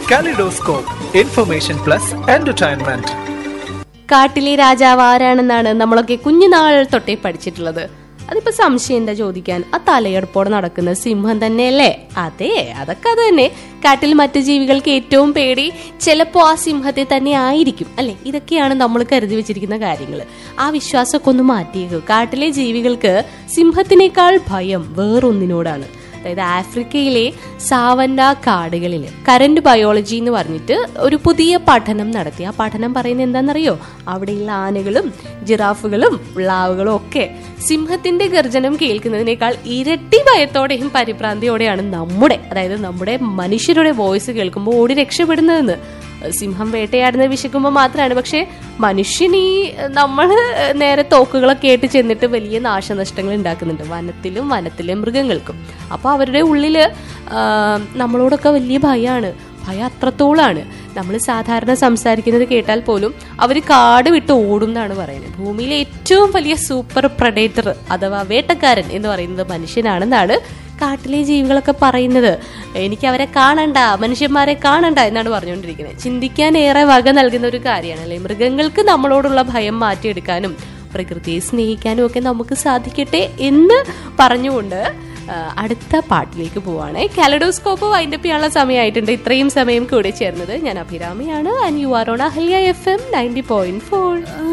kaleidoscope information plus entertainment കാട്ടിലെ രാജാവ് ആരാണെന്നാണ് നമ്മളൊക്കെ കുഞ്ഞുനാൾ തൊട്ടേ പഠിച്ചിട്ടുള്ളത് അതിപ്പോ സംശയം എന്താ ചോദിക്കാൻ ആ തലയെടുപ്പോടെ നടക്കുന്ന സിംഹം തന്നെയല്ലേ അതെ അതൊക്കെ അത് തന്നെ കാട്ടിൽ മറ്റു ജീവികൾക്ക് ഏറ്റവും പേടി ചിലപ്പോ ആ സിംഹത്തെ തന്നെ ആയിരിക്കും അല്ലെ ഇതൊക്കെയാണ് നമ്മൾ കരുതി വെച്ചിരിക്കുന്ന കാര്യങ്ങൾ ആ വിശ്വാസമൊക്കെ ഒന്ന് മാറ്റിയേക്കും കാട്ടിലെ ജീവികൾക്ക് സിംഹത്തിനേക്കാൾ ഭയം വേറൊന്നിനോടാണ് അതായത് ആഫ്രിക്കയിലെ സാവന്ന കാടുകളിൽ കറന്റ് ബയോളജി എന്ന് പറഞ്ഞിട്ട് ഒരു പുതിയ പഠനം നടത്തി ആ പഠനം പറയുന്നത് എന്താണെന്നറിയോ അവിടെയുള്ള ആനകളും ജിറാഫുകളും ളാവുകളും ഒക്കെ സിംഹത്തിന്റെ ഗർജനം കേൾക്കുന്നതിനേക്കാൾ ഇരട്ടി ഭയത്തോടെയും പരിഭ്രാന്തിയോടെയാണ് നമ്മുടെ അതായത് നമ്മുടെ മനുഷ്യരുടെ വോയിസ് കേൾക്കുമ്പോൾ ഓടി രക്ഷപ്പെടുന്നതെന്ന് സിംഹം വേട്ടയാടുന്നത് വിശക്കുമ്പോൾ മാത്രമാണ് പക്ഷെ മനുഷ്യൻ ഈ നമ്മൾ നേരെ തോക്കുകളൊക്കെ ആയിട്ട് ചെന്നിട്ട് വലിയ നാശനഷ്ടങ്ങൾ ഉണ്ടാക്കുന്നുണ്ട് വനത്തിലും വനത്തിലെ മൃഗങ്ങൾക്കും അപ്പോൾ അവരുടെ ഉള്ളിൽ നമ്മളോടൊക്കെ വലിയ ഭയമാണ് ഭയം അത്രത്തോളാണ് നമ്മൾ സാധാരണ സംസാരിക്കുന്നത് കേട്ടാൽ പോലും അവർ കാട് വിട്ട് ഓടും എന്നാണ് പറയുന്നത് ഭൂമിയിലെ ഏറ്റവും വലിയ സൂപ്പർ പ്രഡേറ്റർ അഥവാ വേട്ടക്കാരൻ എന്ന് പറയുന്നത് മനുഷ്യനാണെന്നാണ് കാട്ടിലെ ജീവികളൊക്കെ പറയുന്നത് എനിക്ക് അവരെ കാണണ്ട മനുഷ്യന്മാരെ കാണണ്ട എന്നാണ് പറഞ്ഞുകൊണ്ടിരിക്കുന്നത് ചിന്തിക്കാൻ ഏറെ വക നൽകുന്ന ഒരു കാര്യമാണ് അല്ലെ മൃഗങ്ങൾക്ക് നമ്മളോടുള്ള ഭയം മാറ്റിയെടുക്കാനും പ്രകൃതിയെ സ്നേഹിക്കാനും ഒക്കെ നമുക്ക് സാധിക്കട്ടെ എന്ന് പറഞ്ഞുകൊണ്ട് ആ, അടുത്ത പാട്ടിലേക്ക് പോവാണ് കാലഡോസ്കോപ്പ് വൈൻഡപ്പ് ചെയ്യാനുള്ള സമയമായിട്ടുണ്ട് ഇത്രയും സമയം കൂടെ ചേർന്നത് ഞാൻ അഭിരാമിയാണ് and you are on Ahalya F M ninety point four